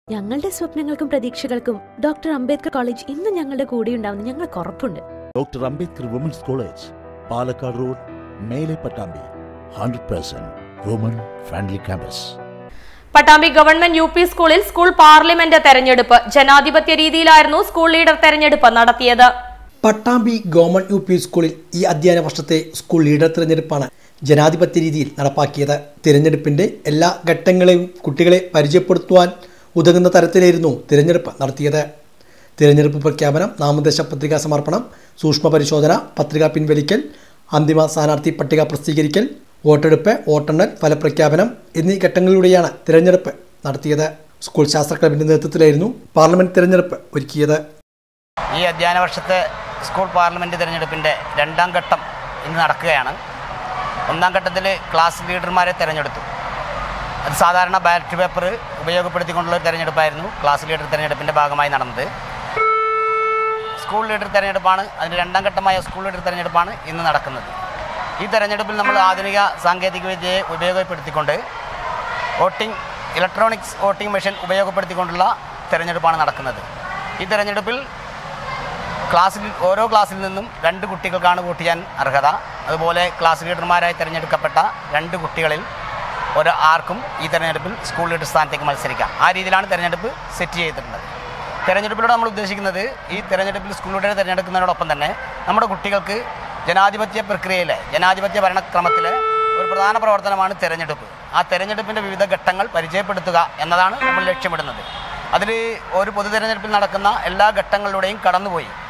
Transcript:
ഞങ്ങളുടെ സ്വപ്നങ്ങൾക്കും പ്രതീക്ഷകൾക്കും ഡോക്ടർ അംബേദ്കർ കോളേജ് ഇന്ന് ഞങ്ങളുടെ കൂടെ ഉണ്ടാവുന്ന ഞങ്ങൾക്ക് ഉറപ്പുണ്ട് doctor Ambedkar women's college Palakkad road മേലെ Pattambi hundred percent woman friendly campus Pattambi government U P സ്കൂളിൽ സ്കൂൾ പാർലമെന്റ് തെരഞ്ഞെടുപ്പ് ജനാധിപത്യ രീതിയിലായിരുന്നു സ്കൂൾ ലീഡർ തെരഞ്ഞെടുപ്പ് നടത്തിയത് പട്ടാമ്പി ഗവൺമെന്റ് യു പി സ്കൂളിൽ ഈ അധ്യയന വർഷത്തെ സ്കൂൾ ലീഡർ തിരഞ്ഞെടുപ്പാണ് ജനാധിപത്യ രീതിയിൽ നടപ്പാക്കിയത് തിരഞ്ഞെടുപ്പിന്റെ എല്ലാ ഘട്ടങ്ങളെയും കുട്ടികളെ പരിചയപ്പെടുത്തുവാൻ ഉതകുന്ന തരത്തിലായിരുന്നു തിരഞ്ഞെടുപ്പ് നടത്തിയത് തിരഞ്ഞെടുപ്പ് പ്രഖ്യാപനം നാമനിർദ്ദേശ പത്രികാ സമർപ്പണം സൂക്ഷ്മ പരിശോധന പത്രിക പിൻവലിക്കൽ അന്തിമ സ്ഥാനാർത്ഥി പട്ടിക പ്രസിദ്ധീകരിക്കൽ വോട്ടെടുപ്പ് വോട്ടെണ്ണൽ ഫലപ്രഖ്യാപനം എന്നീ ഘട്ടങ്ങളിലൂടെയാണ് തിരഞ്ഞെടുപ്പ് നടത്തിയത് സ്കൂൾ ശാസ്ത്ര ക്ലബിന്റെ നേതൃത്വത്തിലായിരുന്നു പാർലമെന്റ് തിരഞ്ഞെടുപ്പ് ഒരുക്കിയത് ഈ അധ്യയന വർഷത്തെ സ്കൂൾ പാർലമെൻറ്റ് തിരഞ്ഞെടുപ്പിൻ്റെ രണ്ടാം ഘട്ടം ഇന്ന് നടക്കുകയാണ് ഒന്നാം ഘട്ടത്തിൽ ക്ലാസ് ലീഡർമാരെ തിരഞ്ഞെടുത്തു അത് സാധാരണ ബാലറ്റ് പേപ്പർ ഉപയോഗപ്പെടുത്തിക്കൊണ്ടുള്ള ഒരു തിരഞ്ഞെടുപ്പായിരുന്നു ക്ലാസ് ലീഡർ തിരഞ്ഞെടുപ്പിൻ്റെ ഭാഗമായി നടന്നത് സ്കൂൾ ലീഡർ തിരഞ്ഞെടുപ്പാണ് അതിൻ്റെ രണ്ടാം ഘട്ടമായ സ്കൂൾ ലീഡർ തിരഞ്ഞെടുപ്പാണ് ഇന്ന് നടക്കുന്നത് ഈ തെരഞ്ഞെടുപ്പിൽ നമ്മൾ ആധുനിക സാങ്കേതിക വിദ്യയെ ഉപയോഗപ്പെടുത്തിക്കൊണ്ട് വോട്ടിംഗ് ഇലക്ട്രോണിക്സ് വോട്ടിംഗ് മെഷീൻ ഉപയോഗപ്പെടുത്തിക്കൊണ്ടുള്ള തിരഞ്ഞെടുപ്പാണ് നടക്കുന്നത് ഈ തെരഞ്ഞെടുപ്പിൽ ക്ലാസ്സിൽ ഓരോ ക്ലാസ്സിൽ നിന്നും രണ്ട് കുട്ടികൾക്കാണ് വോട്ട് ചെയ്യാൻ അർഹത അതുപോലെ ക്ലാസ് ലീഡർമാരായി തിരഞ്ഞെടുക്കപ്പെട്ട രണ്ട് കുട്ടികളിൽ ഒരു ആർക്കും ഈ തെരഞ്ഞെടുപ്പിൽ സ്കൂൾ ലീഡർ സ്ഥാനത്തേക്ക് മത്സരിക്കാം ആ രീതിയിലാണ് തെരഞ്ഞെടുപ്പ് സെറ്റ് ചെയ്തിട്ടുള്ളത് തെരഞ്ഞെടുപ്പിലൂടെ നമ്മൾ ഉദ്ദേശിക്കുന്നത് ഈ തെരഞ്ഞെടുപ്പിൽ സ്കൂൾ ലീഡറെ തിരഞ്ഞെടുക്കുന്നതിനോടൊപ്പം തന്നെ നമ്മുടെ കുട്ടികൾക്ക് ജനാധിപത്യ പ്രക്രിയയിലെ ജനാധിപത്യ ഭരണക്രമത്തിലെ ഒരു പ്രധാന പ്രവർത്തനമാണ് തെരഞ്ഞെടുപ്പ് ആ തെരഞ്ഞെടുപ്പിൻ്റെ വിവിധ ഘട്ടങ്ങൾ പരിചയപ്പെടുത്തുക എന്നതാണ് നമ്മൾ ലക്ഷ്യമിടുന്നത് അതിൽ ഒരു പൊതു തെരഞ്ഞെടുപ്പിൽ നടക്കുന്ന എല്ലാ ഘട്ടങ്ങളിലൂടെയും കടന്നുപോയി